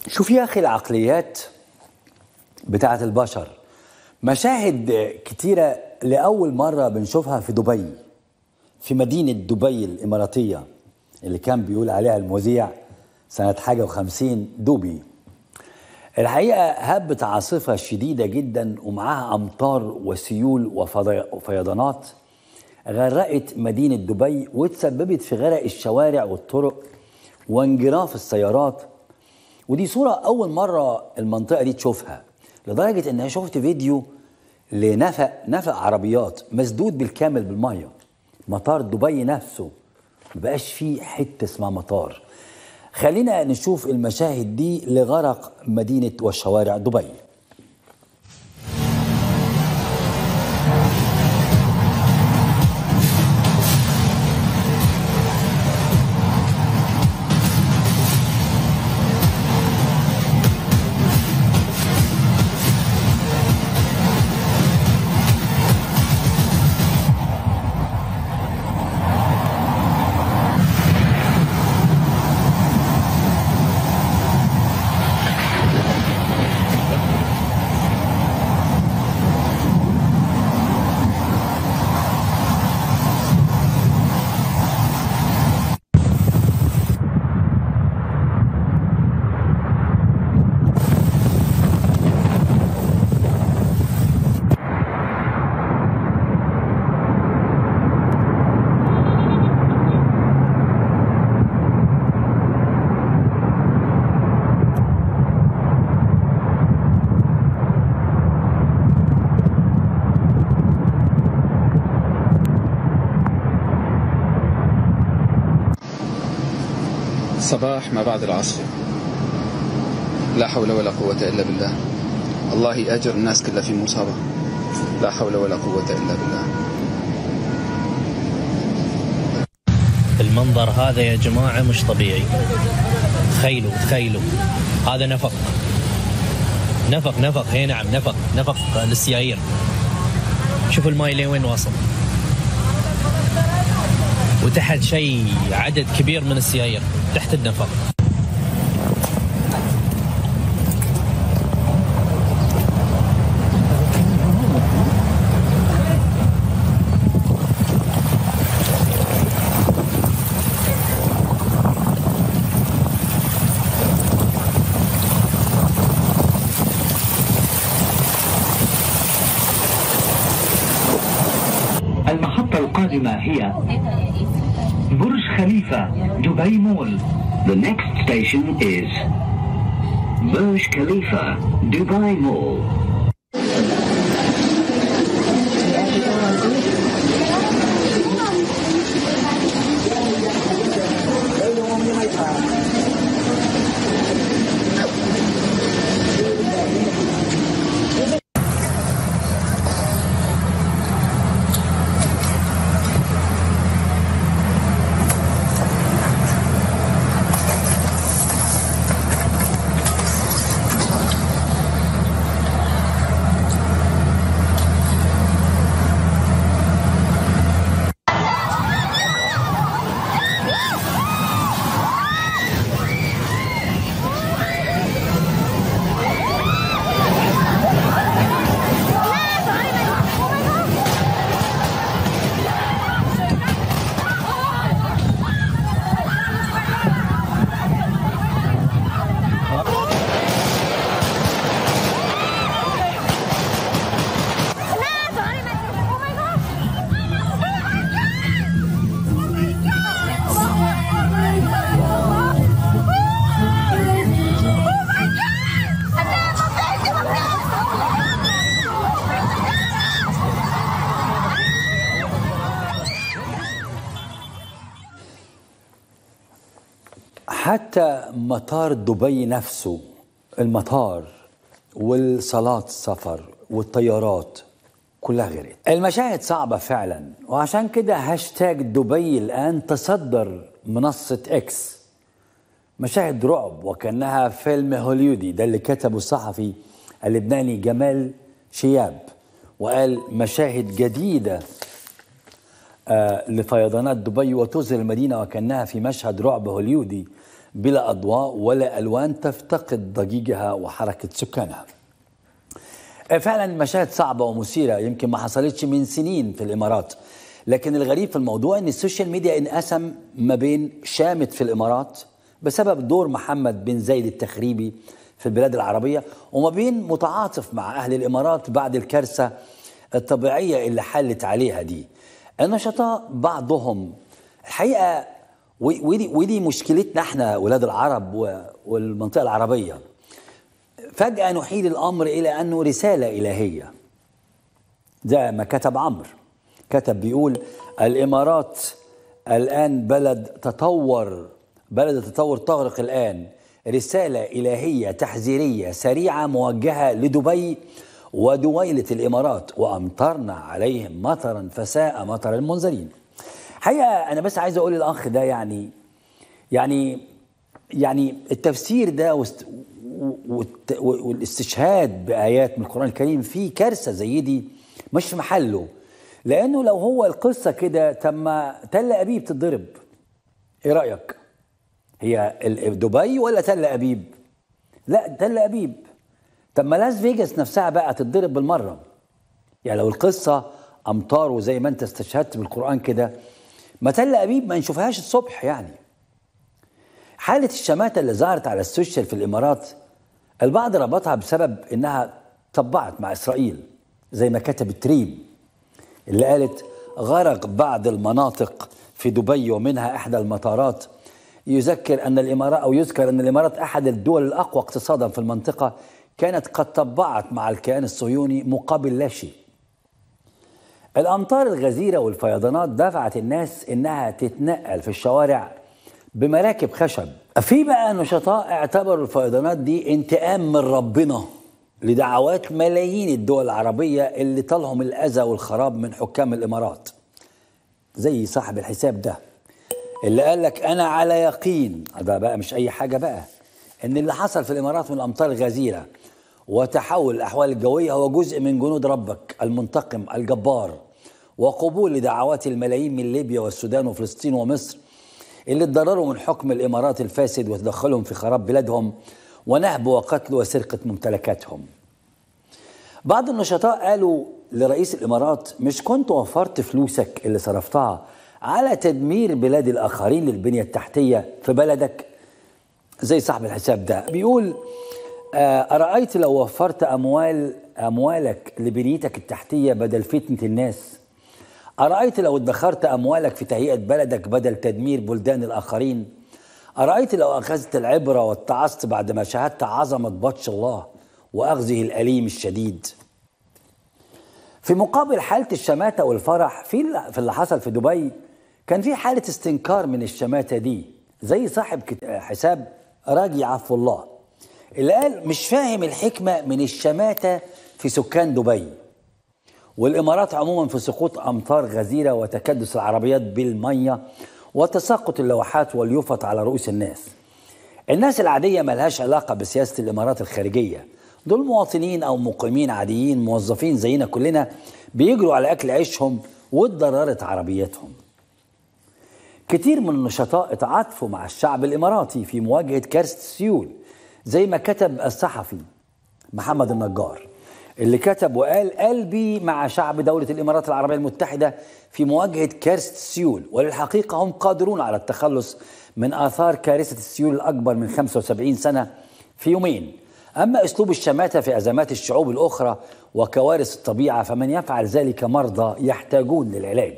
شوف يا اخي العقليات بتاعت البشر مشاهد كتيرة لأول مرة بنشوفها في دبي في مدينة دبي الإماراتية اللي كان بيقول عليها المذيع سنة حاجة وخمسين دوبي الحقيقة هبت عاصفة شديدة جدا ومعاها أمطار وسيول وفضي- وفيضانات غرقت مدينة دبي وتسببت في غرق الشوارع والطرق وانجراف السيارات ودي صورة أول مرة المنطقة دي تشوفها لدرجة إن أنا شفت فيديو لنفق نفق عربيات مسدود بالكامل بالمية مطار دبي نفسه مبقاش فيه حتة اسمها مطار خلينا نشوف المشاهد دي لغرق مدينة وشوارع دبي صباح ما بعد العصر لا حول ولا قوة إلا بالله الله يأجر الناس كلها في مصابة لا حول ولا قوة إلا بالله المنظر هذا يا جماعة مش طبيعي تخيلوا تخيلوا هذا نفق نفق نفق هي نعم نفق نفق للسيايير شوفوا الماي لوين واصل وتحت شيء عدد كبير من السيايير تحت النفق المحطة القادمة هي برج خليفة دبي مول The next station is Burj Khalifa, Dubai Mall. حتى مطار دبي نفسه المطار والصالات السفر والطيارات كلها غرقت المشاهد صعبة فعلا وعشان كده هاشتاج دبي الآن تصدر منصة اكس مشاهد رعب وكأنها فيلم هوليودي ده اللي كتبه الصحفي اللبناني جمال شياب وقال مشاهد جديدة آه، لفيضانات دبي وتظهر المدينة وكأنها في مشهد رعب هوليودي بلا أضواء ولا ألوان تفتقد ضجيجها وحركة سكانها فعلا مشاهد صعبة ومثيرة يمكن ما حصلتش من سنين في الإمارات لكن الغريب في الموضوع أن السوشيال ميديا انقسم ما بين شامت في الإمارات بسبب دور محمد بن زايد التخريبي في البلاد العربية وما بين متعاطف مع أهل الإمارات بعد الكارثة الطبيعية اللي حلت عليها دي النشطاء بعضهم الحقيقة ودي, ودي مشكلتنا احنا ولاد العرب والمنطقة العربية فجأة نحيل الأمر إلى أنه رسالة إلهية ده ما كتب عمرو كتب بيقول الإمارات الآن بلد تطور بلد تطور تغرق الآن رسالة إلهية تحذيرية سريعة موجهة لدبي ودويلة الإمارات وأمطرنا عليهم مطرا فساء مطر المنذرين حقيقة أنا بس عايز أقول للأخ ده يعني يعني يعني التفسير ده والاستشهاد بآيات من القرآن الكريم في كارثة زي دي مش في محله لأنه لو هو القصة كده تم تل أبيب تتضرب إيه رأيك؟ هي دبي ولا تل أبيب؟ لا تل أبيب طب ما لاس فيجاس نفسها بقى تتضرب بالمرة يعني لو القصة أمطار وزي ما أنت استشهدت بالقرآن كده ما تل أبيب ما نشوفهاش الصبح يعني حالة الشماتة اللي ظهرت على السوشيال في الإمارات البعض ربطها بسبب إنها طبعت مع إسرائيل زي ما كتب تريم اللي قالت غرق بعض المناطق في دبي ومنها إحدى المطارات يذكر أن الإمارات أو يذكر أن الإمارات أحد الدول الأقوى اقتصادا في المنطقة كانت قد طبعت مع الكيان الصهيوني مقابل لا شيء الأمطار الغزيرة والفيضانات دفعت الناس إنها تتنقل في الشوارع بمراكب خشب في بقى نشطاء اعتبروا الفيضانات دي انتقام من ربنا لدعوات ملايين الدول العربية اللي طالهم الأذى والخراب من حكام الإمارات زي صاحب الحساب ده اللي قال لك أنا على يقين ده بقى مش أي حاجة بقى إن اللي حصل في الإمارات من الأمطار الغزيرة وتحول الأحوال الجوية هو جزء من جنود ربك المنتقم الجبار وقبول لدعوات الملايين من ليبيا والسودان وفلسطين ومصر اللي اتضرروا من حكم الإمارات الفاسد وتدخلهم في خراب بلادهم ونهب وقتل وسرقة ممتلكاتهم بعض النشطاء قالوا لرئيس الإمارات مش كنت وفرت فلوسك اللي صرفتها على تدمير بلاد الآخرين للبنية التحتية في بلدك زي صاحب الحساب ده بيقول آه، أرأيت لو وفرت أموال أموالك لبنيتك التحتية بدل فتنة الناس أرأيت لو ادخرت أموالك في تهيئة بلدك بدل تدمير بلدان الآخرين أرأيت لو أخذت العبرة واتعظت بعد ما شاهدت عظمة بطش الله وأخذه الأليم الشديد في مقابل حالة الشماتة والفرح في في اللي حصل في دبي كان في حالة استنكار من الشماتة دي زي صاحب حساب راجي عفو الله اللي قال مش فاهم الحكمة من الشماتة في سكان دبي والإمارات عموما في سقوط أمطار غزيرة وتكدس العربيات بالمية وتساقط اللوحات واليوفط على رؤوس الناس الناس العادية ملهاش علاقة بسياسة الإمارات الخارجية دول مواطنين أو مقيمين عاديين موظفين زينا كلنا بيجروا على أكل عيشهم واتضررت عربياتهم كتير من النشطاء اتعاطفوا مع الشعب الإماراتي في مواجهة كارثة سيول زي ما كتب الصحفي محمد النجار اللي كتب وقال قلبي مع شعب دولة الإمارات العربية المتحدة في مواجهة كارثة السيول وللحقيقة هم قادرون على التخلص من آثار كارثة السيول الأكبر من 75 سنة في يومين أما أسلوب الشماتة في أزمات الشعوب الأخرى وكوارث الطبيعة فمن يفعل ذلك مرضى يحتاجون للعلاج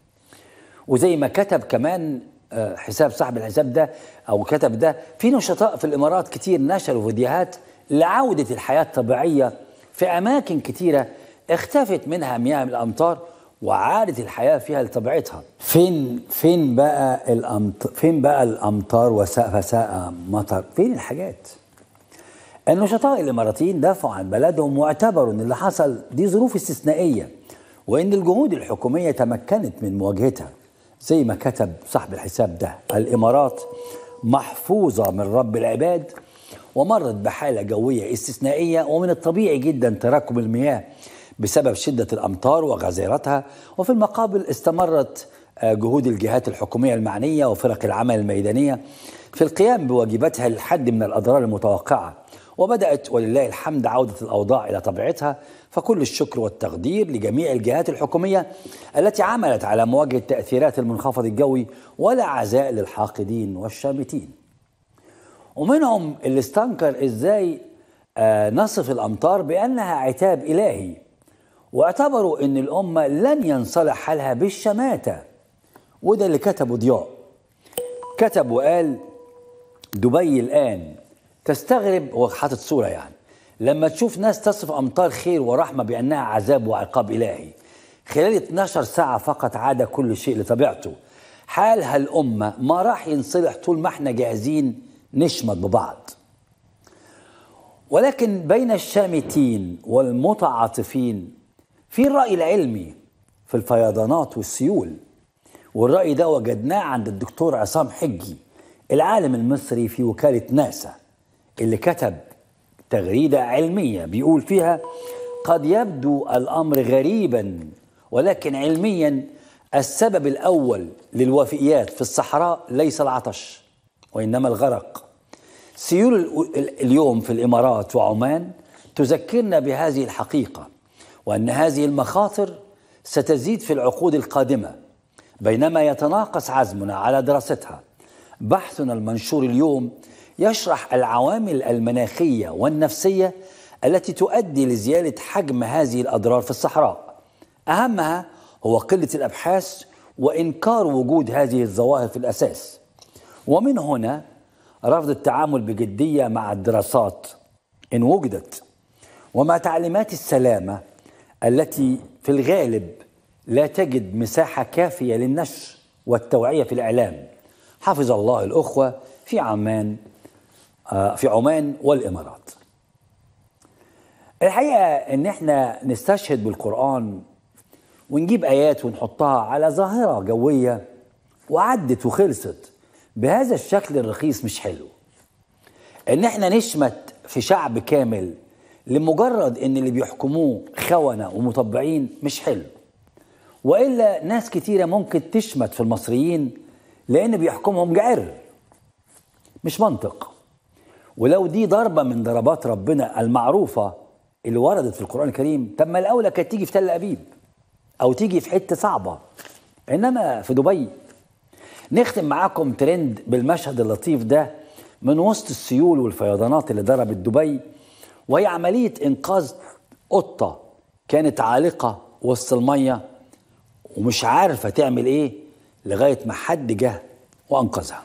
وزي ما كتب كمان آه، حساب صاحب الحساب ده أو كتب ده في نشطاء في الإمارات كتير نشروا فيديوهات لعودة الحياة الطبيعية في أماكن كتيرة اختفت منها مياه الأمطار وعادت الحياة فيها لطبيعتها فين فين بقى الأمطار فين بقى الأمطار وساء فساء مطر فين الحاجات النشطاء الإماراتيين دافعوا عن بلدهم واعتبروا أن اللي حصل دي ظروف استثنائية وأن الجهود الحكومية تمكنت من مواجهتها زي ما كتب صاحب الحساب ده الإمارات محفوظة من رب العباد ومرت بحالة جوية استثنائية ومن الطبيعي جدا تراكم المياه بسبب شدة الأمطار وغزيرتها وفي المقابل استمرت آه، جهود الجهات الحكومية المعنية وفرق العمل الميدانية في القيام بواجباتها للحد من الأضرار المتوقعة وبدأت ولله الحمد عودة الأوضاع إلى طبيعتها فكل الشكر والتقدير لجميع الجهات الحكومية التي عملت على مواجهة تأثيرات المنخفض الجوي ولا عزاء للحاقدين والشامتين ومنهم اللي استنكر ازاي آه، نصف الامطار بانها عتاب الهي واعتبروا ان الامه لن ينصلح حالها بالشماته وده اللي كتبه ضياء كتب وقال دبي الان تستغرب هو حاطط صوره يعني لما تشوف ناس تصف امطار خير ورحمه بانها عذاب وعقاب الهي خلال 12 ساعه فقط عاد كل شيء لطبيعته حال هالامه ما راح ينصلح طول ما احنا جاهزين نشمت ببعض ولكن بين الشامتين والمتعاطفين في الرأي العلمي في الفيضانات والسيول والرأي ده وجدناه عند الدكتور عصام حجي العالم المصري في وكالة ناسا اللي كتب تغريدة علمية بيقول فيها قد يبدو الأمر غريبا ولكن علميا السبب الأول للوفيات في الصحراء ليس العطش وإنما الغرق سيول ال- اليوم في الإمارات وعمان تذكرنا بهذه الحقيقة وأن هذه المخاطر ستزيد في العقود القادمة بينما يتناقص عزمنا على دراستها بحثنا المنشور اليوم يشرح العوامل المناخية والنفسية التي تؤدي لزيادة حجم هذه الأضرار في الصحراء أهمها هو قلة الأبحاث وإنكار وجود هذه الظواهر في الأساس ومن هنا رفض التعامل بجدية مع الدراسات إن وجدت ومع تعليمات السلامة التي في الغالب لا تجد مساحة كافية للنشر والتوعية في الإعلام حفظ الله الأخوة في عمان آه، في عمان والإمارات الحقيقة إن إحنا نستشهد بالقرآن ونجيب آيات ونحطها على ظاهرة جوية وعدت وخلصت بهذا الشكل الرخيص مش حلو ان احنا نشمت في شعب كامل لمجرد ان اللي بيحكموه خونة ومطبعين مش حلو والا ناس كتيرة ممكن تشمت في المصريين لان بيحكمهم جعر مش منطق ولو دي ضربة من ضربات ربنا المعروفة اللي وردت في القرآن الكريم طب ما الأولى كانت تيجي في تل أبيب أو تيجي في حتة صعبة إنما في دبي نختم معاكم ترند بالمشهد اللطيف ده من وسط السيول والفيضانات اللي ضربت دبي وهي عملية إنقاذ قطة كانت عالقة وسط المية ومش عارفة تعمل إيه لغاية ما حد جه وأنقذها